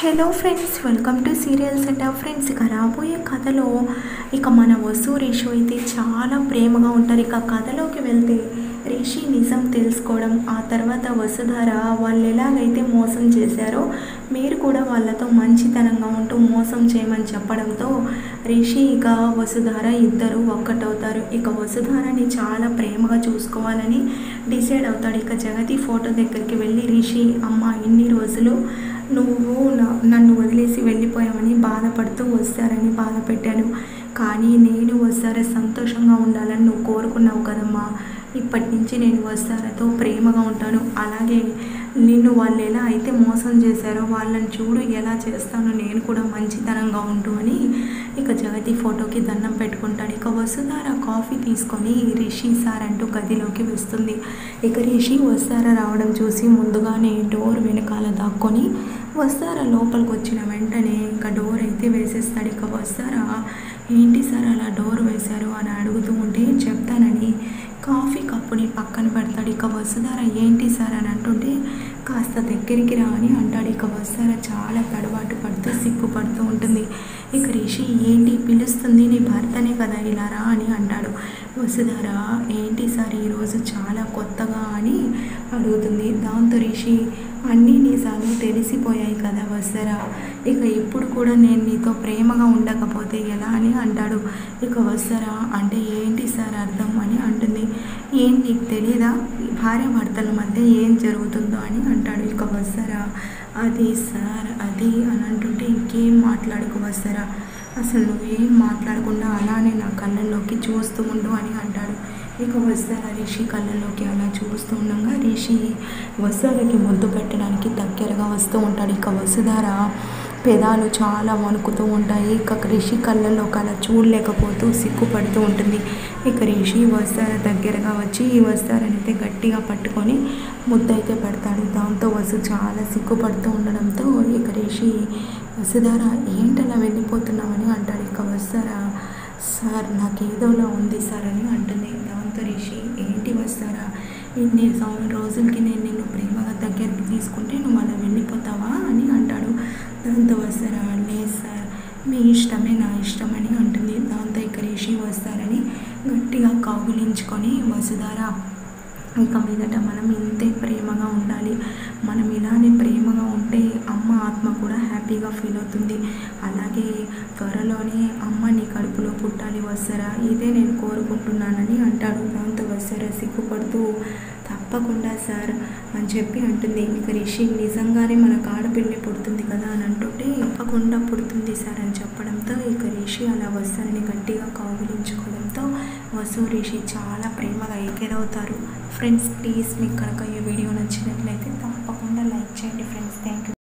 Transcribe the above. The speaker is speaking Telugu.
hello friends welcome to serial setup friends ఇక రాబోయే కథలో ఇక మన వసు రేషు అయితే చాలా ప్రేమగా ఉంటారు ఇక కథలోకి వెళ్తే రిషి నిజం తెలుసుకోవడం ఆ తర్వాత వసుధార వాళ్ళు ఎలాగైతే మోసం చేశారో మీరు కూడా వాళ్ళతో మంచితనంగా ఉంటూ మోసం చేయమని చెప్పడంతో రిషి ఇక వసుధార ఇద్దరు ఒక్కటవుతారు ఇక వసుధారని చాలా ప్రేమగా చూసుకోవాలని డిసైడ్ అవుతాడు ఇక జగతి ఫోటో దగ్గరికి వెళ్ళి రిషి అమ్మ ఇన్ని రోజులు నువ్వు నా- నన్ను వదిలేసి వెళ్ళిపోయావని బాధపడుతూ వస్తారని బాధ పెట్టాను కానీ నేను వస్తారా సంతోషంగా ఉండాలని నువ్వు కోరుకున్నావు కదమ్మా ఇప్పటి నుంచి నేను వస్తారతో ప్రేమగా ఉంటాను అలాగే నిన్ను వాళ్ళు ఎలా అయితే మోసం చేశారో వాళ్ళని చూడు ఎలా చేస్తానో నేను కూడా మంచితనంగా ఉంటూ అని ఇక జగతి ఫోటోకి దండం పెట్టుకుంటాడు ఇక వసుధార కాఫీ తీసుకొని రిషి సార్ అంటూ గదిలోకి వస్తుంది ఇక రిషి వస్తారా రావడం చూసి ముందుగానే డోర్ వెనకాల దాక్కొని వస్తారా లోపలికి వచ్చిన వెంటనే ఇక డోర్ అయితే వేసేస్తాడు ఇక వస్తారా ఏంటి సార్ అలా డోర్ వేశారు అని అడుగుతూ ఉంటే చెప్తానని కాఫీ కప్పుని పక్కన పెడతాడు ఇక వసుధార ఏంటి సార్ అని అంటుంటే కాస్త దగ్గరికి రా అని అంటాడు ఇక వసుధార చాలా తడబాటు పడుతూ సిగ్గుపడుతూ ఉంటుంది ఇక రిషి ఏంటి పిలుస్తుంది నీ భర్తనే కదా ఇలా రా అని అంటాడు వసుధార ఏంటి సార్ ఈరోజు చాలా కొత్తగా అని అడుగుతుంది దాంతో రిషి అన్నీ నిజాలు తెలిసిపోయాయి కదా వసుధార ఇక ఇప్పుడు కూడా నేను నీతో ప్రేమగా ఉండకపోతే ఎలా అని అంటాడు ఇక వస్తారా అంటే ఏంటి సార్ అర్థం అని అంటుంది ఏం నీకు తెలియదా భార్య భర్తల మధ్య ఏం జరుగుతుందో అని అంటాడు ఇక వస్తారా అది సార్ అది అని అంటుంటే ఇంకేం మాట్లాడుకు వస్తారా అసలు నువ్వేం మాట్లాడకుండా అలానే నా కళ్ళల్లోకి చూస్తూ ఉండు అని అంటాడు ఇక వస్తారా రిషి కళ్ళల్లోకి అలా చూస్తూ ఉండగా రిషి వస్తారకి ముద్దు పెట్టడానికి దగ్గరగా వస్తూ ఉంటాడు ఇక వసుధార పెదాలు చాలా వణుకుతూ ఉంటాయి ఇక రిషి కళ్ళల్లో అలా చూడలేకపోతూ సిగ్గుపడుతూ ఉంటుంది ఇక రిషి వస్తార దగ్గరగా వచ్చి ఈ వస్తారని అయితే గట్టిగా పట్టుకొని ముద్దైతే పెడతాడు దాంతో వసు చాలా సిగ్గుపడుతూ ఉండడంతో ఇక రిషి వసుధార ఏంటలా వెళ్ళిపోతున్నామని అంటాడు ఇక వస్తారా సార్ నాకు ఏదోలా ఉంది సార్ అని అంటుంది దాంతో రిషి ఏంటి వస్తారా ఇన్ని సంవ- రోజులకి నేను నిన్ను ప్రేమగా దగ్గరికి తీసుకుంటే నువ్వు అలా వెళ్ళిపోతావా అని అంటాడు దాంతో వస్తారా లేదు సార్ మీ ఇష్టమే నా ఇష్టం అని అంటుంది దాంతో ఇక రిషి వస్తారని గట్టిగా కౌగిలించుకొని వసుధారా ఇక మీదట మనం ఇంతే ప్రేమగా ఉండాలి మనం ఇలానే ప్రేమగా ఉంటే అమ్మ ఆత్మ కూడా హ్యాపీగా ఫీల్ అవుతుంది అలాగే త్వరలోనే అమ్మ నీ కడుపులో పుట్టాలి వస్తారా ఇదే నేను కోరుకుంటున్నానని అంటాడు దాంతో వస్తారా సిగ్గుపడుతూ తప్పకుండా సార్ అని చెప్పి అంటుంది ఇక రిషి నిజంగానే మనకు ఆడపిల్లి పుడుతుంది కదా అని అంటుంటే తప్పకుండా పుడుతుంది సార్ అని చెప్పడంతో ఇక రిషి అలా వస్తారని గట్టిగా కౌగిలించుకోవడంతో వసు రిషి చాలా ప్రేమగా ఎగరవుతారు ఫ్రెండ్స్ ప్లీజ్ మీకు కనుక ఈ వీడియో నచ్చినట్లయితే తప్పకుండా లైక్ చేయండి ఫ్రెండ్స్ థ్యాంక్ యూ